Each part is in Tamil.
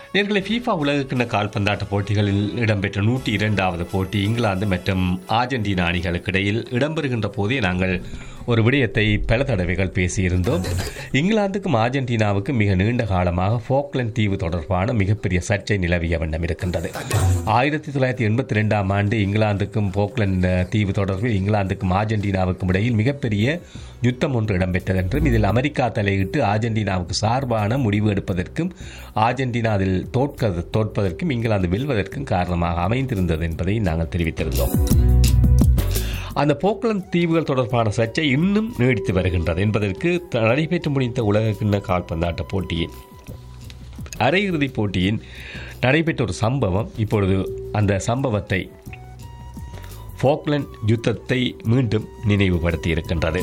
நேர்களை ஃபீஃபா உலகக்கிண்ண கால்பந்தாட்ட போட்டிகளில் இடம்பெற்ற நூற்றி இரண்டாவது போட்டி இங்கிலாந்து மற்றும் ஆர்ஜென்டினா அணிகளுக்கு இடையில் இடம்பெறுகின்ற போதே நாங்கள் ஒரு விடயத்தை பல தடவைகள் பேசியிருந்தோம் இங்கிலாந்துக்கும் ஆர்ஜென்டினாவுக்கும் மிக நீண்ட காலமாக ஃபோக்லண்ட் தீவு தொடர்பான மிகப்பெரிய சர்ச்சை நிலவிய வண்ணம் இருக்கின்றது ஆயிரத்தி தொள்ளாயிரத்தி எண்பத்தி ரெண்டாம் ஆண்டு இங்கிலாந்துக்கும் போக்லண்ட் தீவு தொடர்பில் இங்கிலாந்துக்கும் ஆர்ஜென்டினாவுக்கும் இடையில் மிகப்பெரிய யுத்தம் ஒன்று இடம்பெற்றது என்றும் இதில் அமெரிக்கா தலையிட்டு ஆர்ஜென்டினாவுக்கு சார்பான முடிவு எடுப்பதற்கும் ஆர்ஜென்டினா அதில் தோற்க தோற்பதற்கும் இங்கிலாந்து வெல்வதற்கும் காரணமாக அமைந்திருந்தது என்பதை நாங்கள் தெரிவித்திருந்தோம் அந்த போக்லந்து தீவுகள் தொடர்பான சர்ச்சை இன்னும் நீடித்து வருகின்றது என்பதற்கு த- நடைபெற்று முடிந்த உலக கிண்ண கால்பந்தாட்ட போட்டியின் அரையிறுதிப் போட்டியின் நடைபெற்ற ஒரு சம்பவம் இப்பொழுது அந்த சம்பவத்தை ஃபோக்லண்ட் யுத்தத்தை மீண்டும் நினைவுபடுத்தி இருக்கின்றது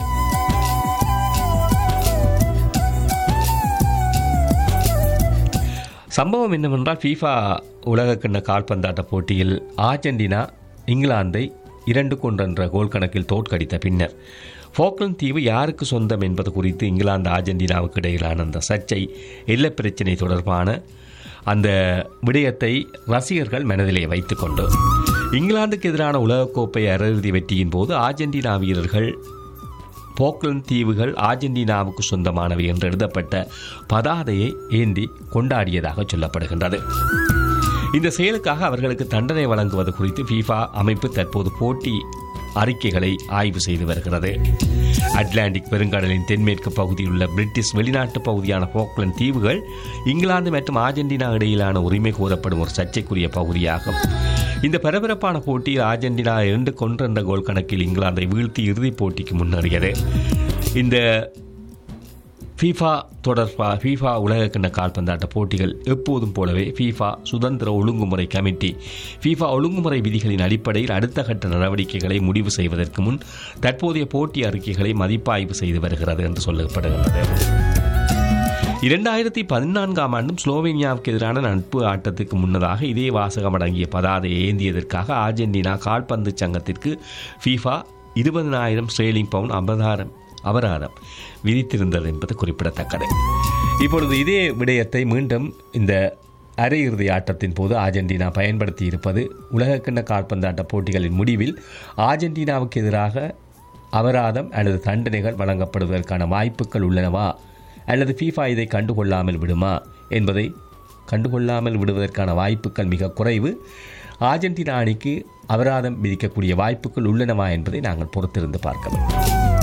சம்பவம் என்னவென்றால் ஃபீஃபா உலகக்கிண்ண கால்பந்தாட்ட போட்டியில் ஆர்ஜென்டினா இங்கிலாந்தை இரண்டு கொன்ற கோல் கணக்கில் தோற்கடித்த பின்னர் ஃபோக்லண்ட் தீவு யாருக்கு சொந்தம் என்பது குறித்து இங்கிலாந்து ஆர்ஜென்டினாவுக்கு இடையிலான அந்த சர்ச்சை எல்லைப் பிரச்சினை தொடர்பான அந்த விடயத்தை ரசிகர்கள் மனதிலே வைத்துக்கொண்டு இங்கிலாந்துக்கு எதிரான உலகக்கோப்பை அரையிறுதி வெற்றியின் போது ஆர்ஜென்டினா வீரர்கள் போக்லண்ட் தீவுகள் ஆர்ஜென்டினாவுக்கு சொந்தமானவை என்று எழுதப்பட்ட பதாதையை ஏந்தி கொண்டாடியதாக சொல்லப்படுகின்றது இந்த செயலுக்காக அவர்களுக்கு தண்டனை வழங்குவது குறித்து ஃபீஃபா அமைப்பு தற்போது போட்டி அறிக்கைகளை ஆய்வு செய்து வருகிறது அட்லாண்டிக் பெருங்கடலின் தென்மேற்கு பகுதியில் உள்ள பிரிட்டிஷ் வெளிநாட்டு பகுதியான போக்லண்ட் தீவுகள் இங்கிலாந்து மற்றும் ஆர்ஜென்டினா இடையிலான உரிமை கோரப்படும் ஒரு சர்ச்சைக்குரிய பகுதியாகும் இந்த பரபரப்பான போட்டியில் ஆர்ஜென்டினா இரண்டு கொன்றென்ற கோல் கணக்கில் இங்கிலாந்தை வீழ்த்தி இறுதிப் போட்டிக்கு முன்னேறியது இந்த ஃபீஃபா தொடர்பா ஃபீஃபா உலகக்கிண்ண கால்பந்தாட்ட போட்டிகள் எப்போதும் போலவே ஃபீஃபா சுதந்திர ஒழுங்குமுறை கமிட்டி ஃபீஃபா ஒழுங்குமுறை விதிகளின் அடிப்படையில் அடுத்த கட்ட நடவடிக்கைகளை முடிவு செய்வதற்கு முன் தற்போதைய போட்டி அறிக்கைகளை மதிப்பாய்வு செய்து வருகிறது என்று சொல்லப்படுகிறது இரண்டாயிரத்தி பதினான்காம் ஆண்டும் ஸ்லோவேனியாவுக்கு எதிரான நட்பு ஆட்டத்துக்கு முன்னதாக இதே வாசகம் அடங்கிய பதாதையை ஏந்தியதற்காக ஆர்ஜென்டினா கால்பந்து சங்கத்திற்கு ஃபீஃபா இருபதனாயிரம் ஸ்ரேலிங் பவுண்ட் அபதாரம் அபராதம் விதித்திருந்தது என்பது குறிப்பிடத்தக்கது இப்பொழுது இதே விடயத்தை மீண்டும் இந்த அரையிறுதி ஆட்டத்தின் போது ஆர்ஜென்டினா பயன்படுத்தி இருப்பது உலகக்கிண்ண கால்பந்தாட்ட போட்டிகளின் முடிவில் ஆர்ஜென்டினாவுக்கு எதிராக அபராதம் அல்லது தண்டனைகள் வழங்கப்படுவதற்கான வாய்ப்புகள் உள்ளனவா அல்லது ஃபீஃபா இதை கண்டுகொள்ளாமல் விடுமா என்பதை கண்டுகொள்ளாமல் விடுவதற்கான வாய்ப்புகள் மிக குறைவு ஆர்ஜென்டினா அணிக்கு அபராதம் விதிக்கக்கூடிய வாய்ப்புகள் உள்ளனவா என்பதை நாங்கள் பொறுத்திருந்து பார்க்க வேண்டும்